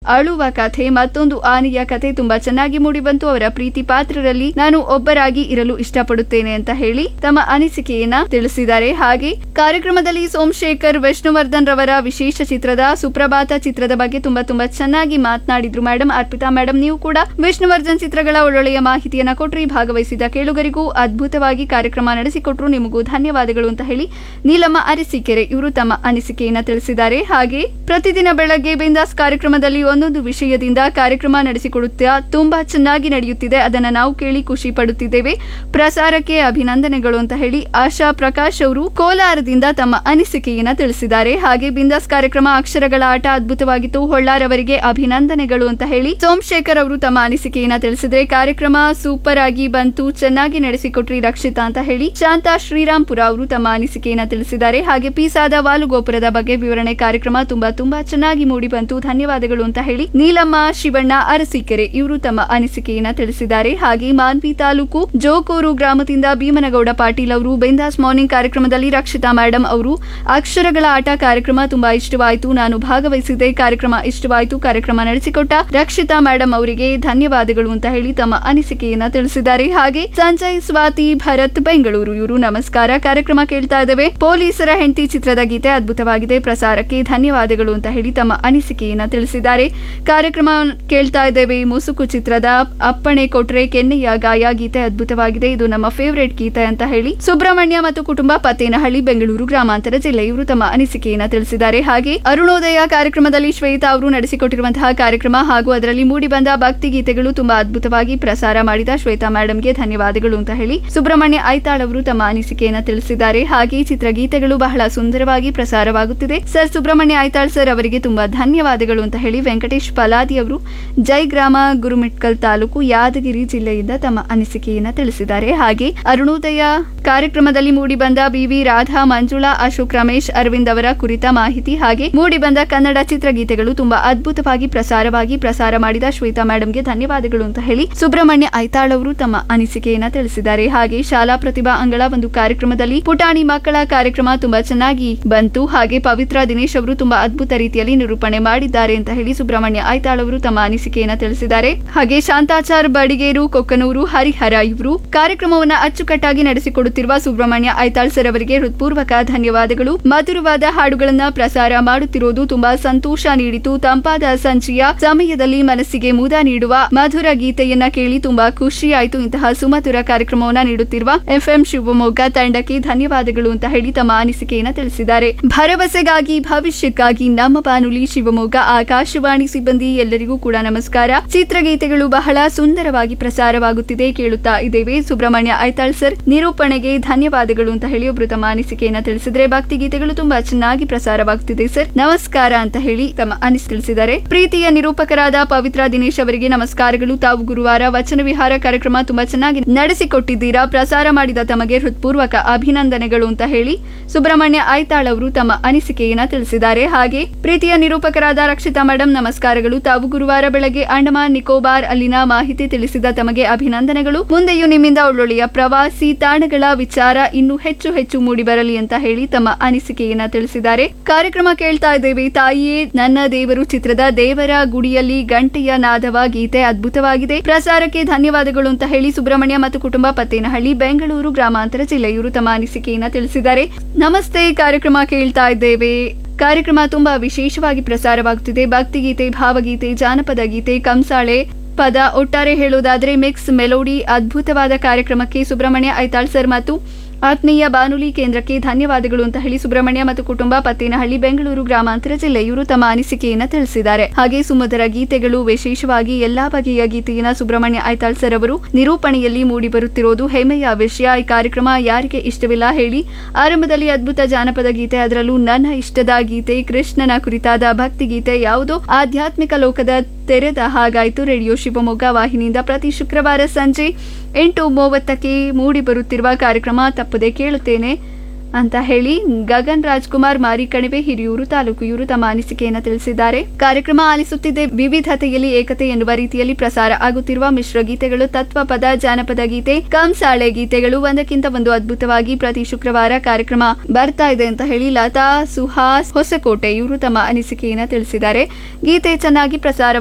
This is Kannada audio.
ಅಳುವ ಕಥೆ ಮತ್ತೊಂದು ಆನೆಯ ಕಥೆ ತುಂಬಾ ಚೆನ್ನಾಗಿ ಮೂಡಿಬಂತು ಅವರ ಪ್ರೀತಿ ಪಾತ್ರರಲ್ಲಿ ನಾನು ಒಬ್ಬರಾಗಿ ಇರಲು ಇಷ್ಟಪಡುತ್ತೇನೆ ಅಂತ ಹೇಳಿ ತಮ್ಮ ಅನಿಸಿಕೆಯನ್ನ ತಿಳಿಸಿದ್ದಾರೆ ಹಾಗೆ ಕಾರ್ಯಕ್ರಮದಲ್ಲಿ ಸೋಮಶೇಖರ್ ವಿಷ್ಣುವರ್ಧನ್ ರವರ ವಿಶೇಷ ಚಿತ್ರದ ಸುಪ್ರಭಾತ ಚಿತ್ರದ ಬಗ್ಗೆ ತುಂಬಾ ತುಂಬಾ ಚೆನ್ನಾಗಿ ಮಾತನಾಡಿದ್ರು ಮೇಡಮ್ ಅರ್ಪಿತಾ ಮೇಡಮ್ ನೀವು ಕೂಡ ವಿಷ್ಣುವರ್ಧನ್ ಚಿತ್ರಗಳ ಒಳ್ಳೊಳ್ಳೆಯ ಮಾಹಿತಿಯನ್ನ ಕೊಟ್ರಿ ಭಾಗವಹಿಸಿದ ಕೇಳುಗರಿಗೂ ಅದ್ಭುತವಾಗಿ ಕಾರ್ಯಕ್ರಮ ನಡೆಸಿಕೊಟ್ರು ನಿಮಗೂ ಧನ್ಯವಾದಗಳು ಅಂತ ಹೇಳಿ ನೀಲಮ್ಮ ಅರಸೀಕೆರೆ ಇವರು ತಮ್ಮ ಅನಿಸಿಕೆಯನ್ನ ತಿಳಿಸಿದ್ದಾರೆ ಹಾಗೆ ಪ್ರತಿದಿನ ಬೆಳಗ್ಗೆ ಬಿಂದಾಸ್ ಕಾರ್ಯಕ್ರಮದಲ್ಲಿ ಒಂದೊಂದು ವಿಷಯದಿಂದ ಕಾರ್ಯಕ್ರಮ ನಡೆಸಿಕೊಡುತ್ತಾ ತುಂಬಾ ಚೆನ್ನಾಗಿ ನಡೆಯುತ್ತಿದೆ ಅದನ್ನ ನಾವು ಕೇಳಿ ಖುಷಿ ಪಡುತ್ತಿದ್ದೇವೆ ಪ್ರಸಾರಕ್ಕೆ ಅಭಿನಂದನೆಗಳು ಅಂತ ಹೇಳಿ ಆಶಾ ಪ್ರಕಾಶ್ ಅವರು ಕೋಲಾರದಿಂದ ತಮ್ಮ ಅನಿಸಿಕೆಯನ್ನ ತಿಳಿಸಿದ್ದಾರೆ ಹಾಗೆ ಬಿಂದಾಸ್ ಕಾರ್ಯಕ್ರಮ ಅಕ್ಷರಗಳ ಆಟ ಅದ್ಭುತವಾಗಿತ್ತು ಹೊಳ್ಳಾರ್ ಅವರಿಗೆ ಅಭಿನಂದನೆಗಳು ಅಂತ ಹೇಳಿ ಸೋಮಶೇಖರ್ ಅವರು ತಮ್ಮ ಅನಿಸಿಕೆಯನ್ನ ತಿಳಿಸಿದ್ರೆ ಕಾರ್ಯಕ್ರಮ ಸೂಪರ್ ಆಗಿ ಬಂತು ಚೆನ್ನಾಗಿ ನಡೆಸಿಕೊಟ್ರಿ ರಕ್ಷಿತಾ ಅಂತ ಹೇಳಿ ಶಾಂತಾ ಶ್ರೀರಾಮ್ಪುರ ಅವರು ತಮ್ಮ ಅನಿಸಿಕೆಯನ್ನ ತಿಳಿಸಿದ್ದಾರೆ ಹಾಗೆ ಪೀಸಾದ ವಾಲುಗೋಪುರದ ಬಗ್ಗೆ ವಿವರಣೆ ಕಾರ್ಯಕ್ರಮ ತುಂಬಾ ತುಂಬಾ ಚೆನ್ನಾಗಿ ಮೂಡಿ ಬಂತು ಧನ್ಯವಾದಗಳು ಅಂತ ಹೇಳಿ ನೀಲಮ್ಮ ಶಿವಣ್ಣ ಅರಸೀಕೆರೆ ಇವರು ತಮ್ಮ ಅನಿಸಿಕೆಯನ್ನ ತಿಳಿಸಿದ್ದಾರೆ ಹಾಗೆ ಮಾನ್ವಿ ತಾಲೂಕು ಜೋಕೂರು ಗ್ರಾಮದಿಂದ ಭೀಮನಗೌಡ ಪಾಟೀಲ್ ಅವರು ಬೆಂದಾಸ್ ಮಾರ್ನಿಂಗ್ ಕಾರ್ಯಕ್ರಮದಲ್ಲಿ ರಕ್ಷಿತಾ ಮೇಡಮ್ ಅವರು ಅಕ್ಷರಗಳ ಆಟ ಕಾರ್ಯಕ್ರಮ ತುಂಬಾ ಇಷ್ಟವಾಯಿತು ನಾನು ಭಾಗವಹಿಸಿದ್ದೆ ಕಾರ್ಯಕ್ರಮ ಇಷ್ಟವಾಯಿತು ಕಾರ್ಯಕ್ರಮ ನಡೆಸಿಕೊಟ್ಟ ರಕ್ಷಿತಾ ಮೇಡಮ್ ಅವರಿಗೆ ಧನ್ಯವಾದಗಳು ಅಂತ ಹೇಳಿ ತಮ್ಮ ಅನಿಸಿಕೆಯನ್ನ ತಿಳಿಸಿದ್ದಾರೆ ಹಾಗೆ ಸಂಜಯ್ ಸ್ವಾತಿ ಭರತ್ ಬೆಂಗಳೂರು ಇವರು ನಮಸ್ಕಾರ ಕಾರ್ಯಕ್ರಮ ಕೇಳ್ತಾ ಇದ್ದೇವೆ ಪೊಲೀಸರ ಹೆಂಡತಿ ಚಿತ್ರದ ಗೀತೆ ಅದ್ಭುತವಾಗಿದೆ ಪ್ರಸಾರಕ್ಕೆ ಧನ್ಯವಾದಗಳು ಅಂತ ಹೇಳಿ ತಮ್ಮ ಅನಿಸಿಕೆಯನ್ನ ತಿಳಿಸಿದ್ದಾರೆ ಕಾರ್ಯಕ್ರಮ ಕೇಳ್ತಾ ಇದ್ದೇವೆ ಮುಸುಕು ಚಿತ್ರದ ಅಪ್ಪಣೆ ಕೊಟ್ರೆ ಕೆನ್ನೆಯ ಗಾಯ ಗೀತೆ ಅದ್ಭುತವಾಗಿದೆ ಇದು ನಮ್ಮ ಫೇವರೇಟ್ ಗೀತೆ ಅಂತ ಹೇಳಿ ಸುಬ್ರಹ್ಮಣ್ಯ ಮತ್ತು ಕುಟುಂಬ ಪತ್ತೇನಹಳ್ಳಿ ಬೆಂಗಳೂರು ಗ್ರಾಮಾಂತರ ಜಿಲ್ಲೆ ಇವರು ತಮ್ಮ ಅನಿಸಿಕೆಯನ್ನ ತಿಳಿಸಿದ್ದಾರೆ ಹಾಗೆ ಅರುಣೋದಯ ಕಾರ್ಯಕ್ರಮದಲ್ಲಿ ಶ್ವೇತಾ ಅವರು ನಡೆಸಿಕೊಟ್ಟಿರುವಂತಹ ಕಾರ್ಯಕ್ರಮ ಹಾಗೂ ಅದರಲ್ಲಿ ಮೂಡಿಬಂದ ಭಕ್ತಿ ಗೀತೆಗಳು ತುಂಬಾ ಅದ್ಭುತವಾಗಿ ಪ್ರಸಾರ ಮಾಡಿದ ಶ್ವೇತಾ ಮೇಡಮ್ಗೆ ಧನ್ಯವಾದಗಳು ಅಂತ ಹೇಳಿ ಸುಬ್ರಹ್ಮಣ್ಯ ಐತಾಳ್ ಅವರು ತಮ್ಮ ಅನಿಸಿಕೆಯನ್ನ ತಿಳಿಸಿದ್ದಾರೆ ಹಾಗೆ ಚಿತ್ರಗೀತೆಗಳು ಬಹಳ ಸುಂದರವಾಗಿ ಪ್ರಸಾರವಾಗುತ್ತಿದೆ ಸರ್ ಸುಬ್ರಹ್ಮಣ್ಯ ಐತಾಳ್ ಸರ್ ಅವರಿಗೆ ತುಂಬಾ ಧನ್ಯವಾದಗಳು ಅಂತ ಹೇಳಿ ವೆಂಕಟೇಶ್ ಪಲಾದಿ ಅವರು ಜೈ ಗ್ರಾಮ ಗುರುಮಿಟ್ಕಲ್ ತಾಲೂಕು ಯಾದಗಿರಿ ಜಿಲ್ಲೆಯಿಂದ ತಮ್ಮ ಅನಿಸಿಕೆಯನ್ನ ತಿಳಿಸಿದ್ದಾರೆ ಹಾಗೆ ಅರುಣೋದಯ ಕಾರ್ಯಕ್ರಮದಲ್ಲಿ ಮೂಡಿಬಂದ ಬಿವಿ ರಾಧಾ ಮಂಜುಳಾ ಅಶೋಕ್ ರಮೇಶ್ ಅರವಿಂದ್ ಅವರ ಕುರಿತ ಮಾಹಿತಿ ಹಾಗೆ ಮೂಡಿಬಂದ ಕನ್ನಡ ಚಿತ್ರಗೀತೆಗಳು ತುಂಬಾ ಅದ್ಭುತವಾಗಿ ಪ್ರಸಾರವಾಗಿ ಪ್ರಸಾರ ಮಾಡಿದ ಶ್ವೇತಾ ಮೇಡಮ್ಗೆ ಧನ್ಯವಾದಗಳು ಅಂತ ಹೇಳಿ ಸುಬ್ರಹ್ಮಣ್ಯ ಐತಾಳ್ ಅವರು ತಮ್ಮ ಅನಿಸಿಕೆಯನ್ನ ತಿಳಿಸಿದ್ದಾರೆ ಹಾಗೆ ಶಾಲಾ ಪ್ರತಿಭಾ ಅಂಗಳ ಒಂದು ಕಾರ್ಯಕ್ರಮದಲ್ಲಿ ಪುಟಾಣಿ ಮಕ್ಕಳ ಕಾರ್ಯಕ್ರಮ ತುಂಬಾ ಚೆನ್ನಾಗಿ ಬಂತು ಹಾಗೆ ಪವಿತ್ರ ದಿನೇಶ್ ಅವರು ತುಂಬಾ ಅದ್ಭುತ ರೀತಿಯಲ್ಲಿ ನಿರೂಪಣೆ ಮಾಡಿದ್ದಾರೆ ಅಂತ ಹೇಳಿ ಸುಬ್ರಹ್ಮಣ್ಯ ಐತಾಳ್ ಅವರು ತಮ್ಮ ಅನಿಸಿಕೆಯನ್ನ ತಿಳಿಸಿದ್ದಾರೆ ಹಾಗೆ ಶಾಂತಾಚಾರ್ ಬಡಿಗೇರು ಕೊಕ್ಕನೂರು ಹರಿಹರ ಇವರು ಕಾರ್ಯಕ್ರಮವನ್ನ ಅಚ್ಚುಕಟ್ಟಾಗಿ ನಡೆಸಿಕೊಡುತ್ತಿರುವ ಸುಬ್ರಹ್ಮಣ್ಯ ಐತಾಳ್ ಸರ್ ಅವರಿಗೆ ಹೃತ್ಪೂರ್ವಕ ಧನ್ಯವಾದಗಳು ಮಧುರವಾದ ಹಾಡುಗಳನ್ನ ಪ್ರಸಾರ ಮಾಡುತ್ತಿರುವುದು ತುಂಬಾ ಸಂತೋಷ ನೀಡಿತು ತಂಪಾದ ಸಂಜೆಯ ಸಮಯದಲ್ಲಿ ಮನಸ್ಸಿಗೆ ಮುದ ನೀಡುವ ಮಧುರ ಗೀತೆಯನ್ನ ಕೇಳಿ ತುಂಬಾ ಖುಷಿಯಾಯಿತು ಇಂತಹ ಸುಮಧುರ ಕಾರ್ಯಕ್ರಮವನ್ನ ನೀಡುತ್ತಿರುವ ಎಫ್ಎಂ ಶಿವಮೊಗ್ಗ ತಂಡಕ್ಕೆ ಧನ್ಯವಾದಗಳು ಅಂತ ಹೇಳಿ ತಮ್ಮ ಅನಿಸಿಕೆಯನ್ನ ತಿಳಿಸಿದ್ದಾರೆ ಭರವಸೆಗಾಗಿ ಭವಿಷ್ಯಕ್ಕಾಗಿ ನಮ್ಮ ಬಾನುಲಿ ಶಿವಮೊಗ್ಗ ಆಕಾಶವಾಣಿ ಸಿಬ್ಬಂದಿ ಎಲ್ಲರಿಗೂ ಕೂಡ ನಮಸ್ಕಾರ ಚಿತ್ರಗೀತೆಗಳು ಬಹಳ ಸುಂದರವಾಗಿ ಪ್ರಸಾರವಾಗುತ್ತಿದೆ ಕೇಳುತ್ತಾ ಇದ್ದೇವೆ ಸುಬ್ರಹ್ಮಣ್ಯ ಐತಾಳ್ ಸರ್ ನಿರೂಪಣೆಗೆ ಧನ್ಯವಾದಗಳು ಅಂತ ಹೇಳಿ ಒಬ್ರು ತಮ್ಮ ಅನಿಸಿಕೆಯನ್ನ ತಿಳಿಸಿದ್ರೆ ಭಕ್ತಿ ಗೀತೆಗಳು ತುಂಬಾ ಚೆನ್ನಾಗಿ ಪ್ರಸಾರವಾಗುತ್ತಿದೆ ಸರ್ ನಮಸ್ಕಾರ ಅಂತ ಹೇಳಿ ತಮ್ಮ ಅನಿಸ್ ತಿಳಿಸಿದ್ದಾರೆ ಪ್ರೀತಿಯ ನಿರೂಪಕರಾದ ಪವಿತ್ರ ದಿನೇಶ್ ಅವರಿಗೆ ನಮಸ್ಕಾರಗಳು ತಾವು ಗುರುವಾರ ವಚನ ವಿಹಾರ ಕಾರ್ಯಕ್ರಮ ತುಂಬಾ ಚೆನ್ನಾಗಿ ನಡೆಸಿಕೊಟ್ಟಿದ್ದೀರಾ ಪ್ರಸಾರ ಮಾಡಿದ ತಮಗೆ ಹೃತ್ಪೂರ್ವಕ ಅಭಿನಂದನೆಗಳು ಅಂತ ಹೇಳಿ ಸುಬ್ರಹ್ಮಣ್ಯ ಐತಾಳ್ ಅವರು ತಮ್ಮ ಅನಿಸಿಕೆಯನ್ನ ತಿಳಿಸಿದ್ದಾರೆ ಹಾಗೆ ಪ್ರೀತಿಯ ನಿರೂಪಕರಾದ ರಕ್ಷಿತಾ ಮೇಡಮ್ ನಮಸ್ಕಾರಗಳು ತಾವು ಗುರುವಾರ ಬೆಳಗ್ಗೆ ಅಂಡಮಾನ್ ನಿಕೋಬಾರ್ ಅಲ್ಲಿನ ಮಾಹಿತಿ ತಿಳಿಸಿದ ತಮಗೆ ಅಭಿನಂದನೆಗಳು ಮುಂದೆಯೂ ನಿಮ್ಮಿಂದ ಒಳ್ಳೊಳ್ಳೆಯ ಪ್ರವಾಸಿ ತಾಣಗಳ ವಿಚಾರ ಇನ್ನೂ ಹೆಚ್ಚು ಹೆಚ್ಚು ಮೂಡಿಬರಲಿ ಅಂತ ಹೇಳಿ ತಮ್ಮ ಅನಿಸಿಕೆಯನ್ನ ತಿಳಿಸಿದ್ದಾರೆ ಕಾರ್ಯಕ್ರಮ ಕೇಳ್ತಾ ಇದ್ದೇವೆ ತಾಯಿಯೇ ನನ್ನ ದೇವರು ಚಿತ್ರದ ದೇವರ ಗುಡಿಯಲ್ಲಿ ಗಂಟೆಯ ನಾದವ ಗೀತೆ ಅದ್ಭುತವಾಗಿದೆ ಪ್ರಸಾರಕ್ಕೆ ಧನ್ಯವಾದಗಳು ಅಂತ ಹೇಳಿ ಸುಬ್ರಹ್ಮಣ್ಯ ಮತ್ತು ಕುಟುಂಬ ಪತ್ತೇನಹಳ್ಳಿ ಬೆಂಗಳೂರು ಗ್ರಾಮಾಂತರ ಜಿಲ್ಲೆ ಇವರು ತಮ್ಮ ಅನಿಸಿಕೆಯನ್ನ ತಿಳಿಸಿದ್ದಾರೆ ನಮಸ್ತೆ ಕಾರ್ಯಕ್ರಮ ಕೇಳ್ತಾ ಇದ್ದೇವೆ ಕಾರ್ಯಕ್ರಮ ತುಂಬಾ ವಿಶೇಷವಾಗಿ ಪ್ರಸಾರವಾಗುತ್ತಿದೆ ಭಕ್ತಿಗೀತೆ ಭಾವಗೀತೆ ಜಾನಪದ ಗೀತೆ ಕಂಸಾಳೆ ಪದ ಒಟ್ಟಾರೆ ಹೇಳುವುದಾದ್ರೆ ಮಿಕ್ಸ್ ಮೆಲೋಡಿ ಅದ್ಭುತವಾದ ಕಾರ್ಯಕ್ರಮಕ್ಕೆ ಸುಬ್ರಹ್ಮಣ್ಯ ಐತಾಳ್ ಸರ್ ಮತ್ತು ಆತ್ಮೀಯ ಬಾನುಲಿ ಕೇಂದ್ರಕ್ಕೆ ಧನ್ಯವಾದಗಳು ಅಂತ ಹೇಳಿ ಸುಬ್ರಹ್ಮಣ್ಯ ಮತ್ತು ಕುಟುಂಬ ಪತ್ತೇನಹಳ್ಳಿ ಬೆಂಗಳೂರು ಗ್ರಾಮಾಂತರ ಜಿಲ್ಲೆ ಇವರು ತಮ್ಮ ಅನಿಸಿಕೆಯನ್ನ ತಿಳಿಸಿದ್ದಾರೆ ಹಾಗೆ ಸುಮಧುರ ಗೀತೆಗಳು ವಿಶೇಷವಾಗಿ ಎಲ್ಲಾ ಬಗೆಯ ಗೀತೆಯನ್ನ ಸುಬ್ರಹ್ಮಣ್ಯ ಐತಾಳ್ ಸರ್ ಅವರು ನಿರೂಪಣೆಯಲ್ಲಿ ಮೂಡಿ ಬರುತ್ತಿರೋದು ಹೆಮ್ಮೆಯ ವಿಷಯ ಈ ಕಾರ್ಯಕ್ರಮ ಯಾರಿಗೆ ಇಷ್ಟವಿಲ್ಲ ಹೇಳಿ ಆರಂಭದಲ್ಲಿ ಅದ್ಭುತ ಜಾನಪದ ಗೀತೆ ಅದರಲ್ಲೂ ನನ್ನ ಇಷ್ಟದ ಗೀತೆ ಕೃಷ್ಣನ ಕುರಿತಾದ ಭಕ್ತಿ ಗೀತೆ ಯಾವುದೋ ಆಧ್ಯಾತ್ಮಿಕ ಲೋಕದ ತೆರೆದ ಹಾಗಾಯಿತು ರೇಡಿಯೋ ಶಿವಮೊಗ್ಗ ವಾಹಿನಿಯಿಂದ ಪ್ರತಿ ಶುಕ್ರವಾರ ಸಂಜೆ ಎಂಟು ಮೂವತ್ತಕ್ಕೆ ಮೂಡಿ ಬರುತ್ತಿರುವ ಕಾರ್ಯಕ್ರಮ ತಪ್ಪದೆ ಕೇಳುತ್ತೇನೆ ಅಂತ ಹೇಳಿ ಗಗನ್ ರಾಜ್ಕುಮಾರ್ ಮಾರಿಕಣಿವೆ ಹಿರಿಯೂರು ತಾಲೂಕು ಇವರು ತಮ್ಮ ಅನಿಸಿಕೆಯನ್ನು ತಿಳಿಸಿದ್ದಾರೆ ಕಾರ್ಯಕ್ರಮ ಆಲಿಸುತ್ತಿದ್ದೆ ವಿವಿಧತೆಯಲ್ಲಿ ಏಕತೆ ಎನ್ನುವ ರೀತಿಯಲ್ಲಿ ಪ್ರಸಾರ ಆಗುತ್ತಿರುವ ಮಿಶ್ರ ಗೀತೆಗಳು ತತ್ವಪದ ಜಾನಪದ ಗೀತೆ ಕಂಸಾಳೆ ಗೀತೆಗಳು ಒಂದಕ್ಕಿಂತ ಒಂದು ಅದ್ಭುತವಾಗಿ ಪ್ರತಿ ಶುಕ್ರವಾರ ಕಾರ್ಯಕ್ರಮ ಬರ್ತಾ ಇದೆ ಅಂತ ಹೇಳಿ ಲತಾ ಸುಹಾಸ್ ಹೊಸಕೋಟೆ ಇವರು ತಮ್ಮ ಅನಿಸಿಕೆಯನ್ನು ತಿಳಿಸಿದ್ದಾರೆ ಗೀತೆ ಚೆನ್ನಾಗಿ ಪ್ರಸಾರ